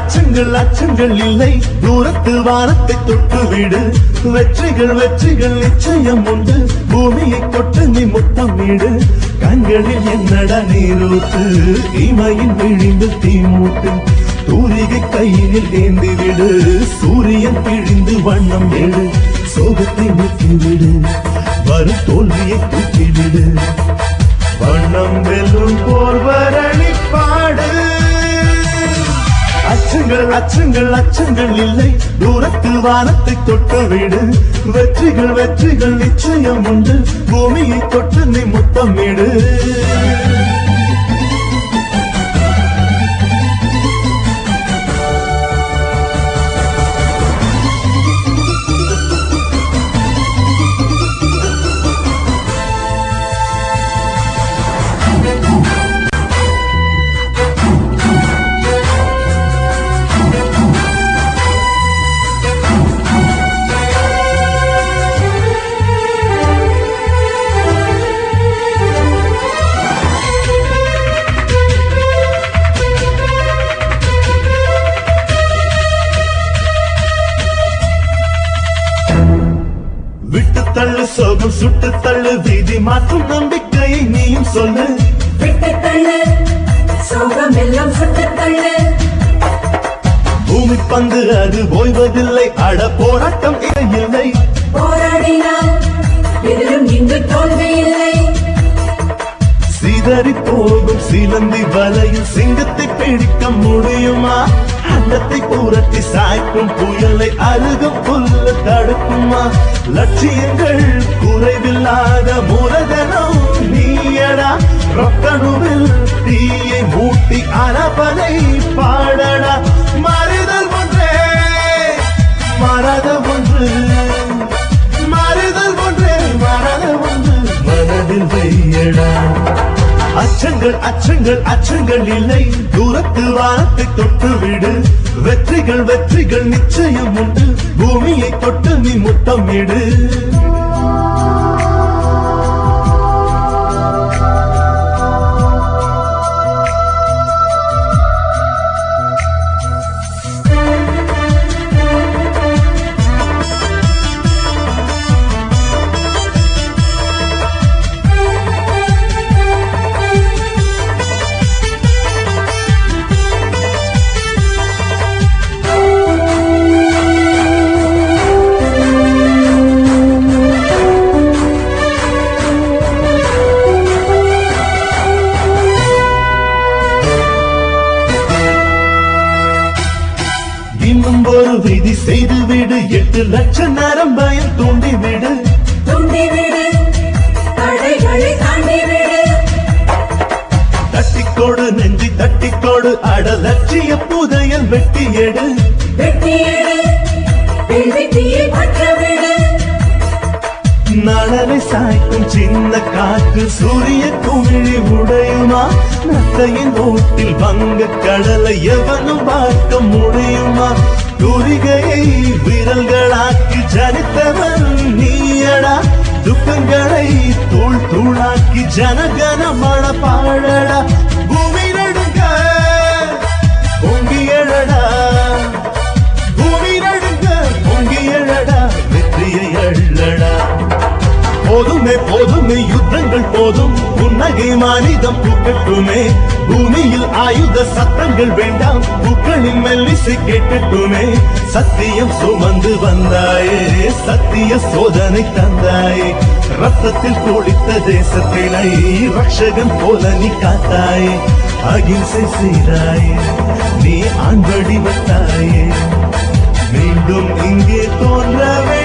அச்சங்கள் அச்சங்கள் இல்லை தூரத்து வானத்தை தொட்டு விடு வெற்றிகள் வெற்றிகள் நிச்சயம் உண்டு பூமியை தொட்டு நீ முத்தம் வீடு கண்களில் என்னடா நீரூத்து இமையின் விழிந்து தீ மூட்டு தூரிகை கையில் ஏந்தி விடு சூரியன் பிழிந்து வண்ணம் ஏடு சோகத்தை நீக்கிவிடு வரும் தோல்வியை தூக்கிவிடு வண்ணம் வெல்லும் போர்வரணி பாடு அச்சங்கள் அச்சங்கள் அச்சங்கள் இல்லை தூரத்து வானத்தை தொட்டு விடு வெற்றிகள் வெற்றிகள் நிச்சயம் உண்டு பூமியை தொட்டு நீ முத்தமிடு விட்டு தள்ளு சோகம் சுட்டு தள்ளு வீதி மாற்றும் நம்பிக்கையை நீயும் சொல்லு விட்டு தள்ளு சோகம் எல்லாம் சுட்டு தள்ளு பூமி பந்து அது ஓய்வதில்லை அட போராட்டம் இல்லை போராடினால் எதிலும் இங்கு தோல்வி இல்லை சிதறி போகும் சிலந்தி வலையில் சிங்கத்தை பிடிக்க முடியுமா அண்டத்தை புரட்டி சாய்க்கும் புயலை அருகும் புல்லு தடுக்குமா லட்சியங்கள் குறைவில்லாத மூலதனம் நீயடா ரொக்கணுவில் தீயை மூட்டி அறப்பதை பாடடா மறுதல் ஒன்றே மறத ஒன்று மறுதல் ஒன்றே மறத ஒன்று மனதில் வையடா அச்சங்கள் அச்சங்கள் அச்சங்கள் இல்லை தூரத்து வானத்தை தொட்டு விடு வெற்றிகள் வெற்றிகள் நிச்சயம் உண்டு பூமியை தொட்டு நீ முத்தமிடு இன்னும் ஒரு விதி செய்து விடு எட்டு லட்சம் நேரம் பயம் தூண்டி விடு துண்டி விடு தடைகளை தாண்டி விடு தட்டிக்கோடு நெஞ்சி தட்டிக்கோடு அட லட்சிய புதையல் வெட்டி எடு வெட்டி எடு வேள்வி தீயை பற்ற விடு நலனை சாய்க்கும் சின்ன காற்று சூரிய குமிழி உடையுமா நத்தையின் ஓட்டில் வங்க கடலை எவனும் பார்க்க முடியுமா தூரிகையை விரல்களாக்கி ஜனித்தவன் நீயடா துக்கங்களை தூள் தூளாக்கி ஜனகனமான பாடடா பூமி நடுங்க பொங்கி எழடா பூமி நடுங்க பொங்கி எழடா வெற்றியை அள்ளடா போதுமே போதுமே யுத்தங்கள் போதும் புன்னகை மானிதம் பூக்கட்டுமே பூமியில் ஆயுத சத்தங்கள் வேண்டாம் பூக்களின் மெல்லிசை கேட்கட்டுமே சத்தியம் சுமந்து வந்தாயே சத்திய சோதனை தந்தாயே ரத்தத்தில் குளித்த தேசத்தினை ரக்ஷகன் போல நீ காத்தாயே அகிம்சை செய்தாயே நீ ஆண்படி வந்தாயே மீண்டும் இங்கே தோன்றவே